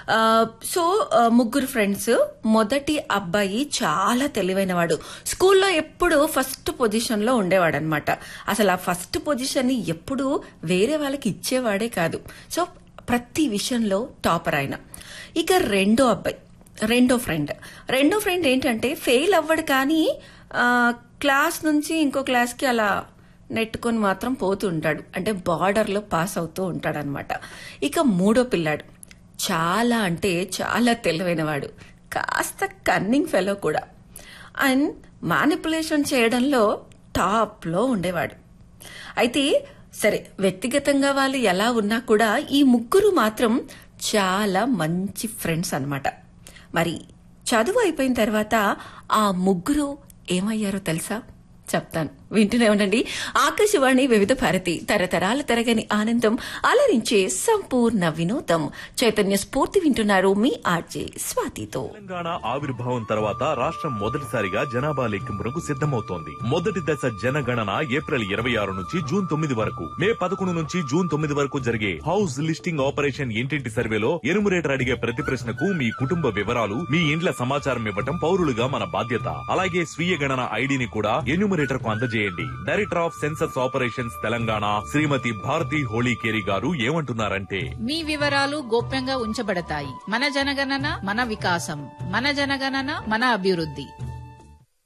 ఆ, సో ఆ, ముగ్గురు ఫ్రెండ్స్ మొదటి అబ్బాయి చాలా తెలివైనవాడు స్కూల్లో ఎప్పుడు ఫస్ట్ పొజిషన్ లో ఉండేవాడు అనమాట అసలు ఆ ఫస్ట్ పొజిషన్ ని ఎప్పుడు వేరే వాళ్ళకి ఇచ్చేవాడే కాదు సో ప్రతి విషయంలో టాపర్ ఆయన ఇక రెండో అబ్బాయి రెండో ఫ్రెండ్ రెండో ఫ్రెండ్ ఏంటంటే ఫెయిల్ అవ్వడు కానీ ఆ, క్లాస్ నుంచి ఇంకో క్లాస్కి అలా నెట్టుకొని మాత్రం పోతూ ఉంటాడు అంటే బార్డర్లో పాస్ అవుతూ ఉంటాడు అనమాట ఇక మూడో పిల్లాడు చాలా అంటే చాలా తెలివైనవాడు కాస్త కన్నింగ్ ఫెలో కూడా అండ్ మానిపులేషన్ చేయడంలో టాప్లో ఉండేవాడు అయితే సరే వ్యక్తిగతంగా వాళ్ళు ఎలా ఉన్నా కూడా ఈ ముగ్గురు మాత్రం చాలా మంచి ఫ్రెండ్స్ అన్నమాట మరి చదువు అయిపోయిన తర్వాత ఆ ముగ్గురు ఏమయ్యారో తెలుసా చెప్తాను వింటూనే ఉండండి ఆకాశవాణి వివిధ భారతి తరతరాల తరగని ఆనందం అలరించే సంపూర్ణ వినోదం చైతన్య స్ఫూర్తి వింటున్నారు మీ ఆర్జే స్వాతితో తెలంగాణ ఆవిర్భావం తర్వాత రాష్ట్రం మొదటిసారిగా జనాభా లెక్కింపునకు సిద్ధమవుతోంది మొదటి దశ జనగణన ఏప్రిల్ ఇరవై ఆరు నుంచి జూన్ తొమ్మిది వరకు మే పదకొండు నుంచి జూన్ తొమ్మిది వరకు జరిగే హౌస్ లిస్టింగ్ ఆపరేషన్ ఇంటింటి సర్వేలో ఎనుమరేటర్ అడిగే ప్రతి ప్రశ్నకు మీ కుటుంబ వివరాలు మీ ఇండ్ల సమాచారం ఇవ్వటం పౌరులుగా మన బాధ్యత అలాగే స్వీయ గణన ఐడిని కూడా ఎన్యూమరేటర్ కు అందజేయండి director of census operations Telangana Shrimati Bharati Holikeri గారు ఏమంటున్నారంటే మీ వివరాలు గోప్యంగా ఉంచబడతాయి మన జనగణన మన వికాసం మన జనగణన మన అభివృద్ధి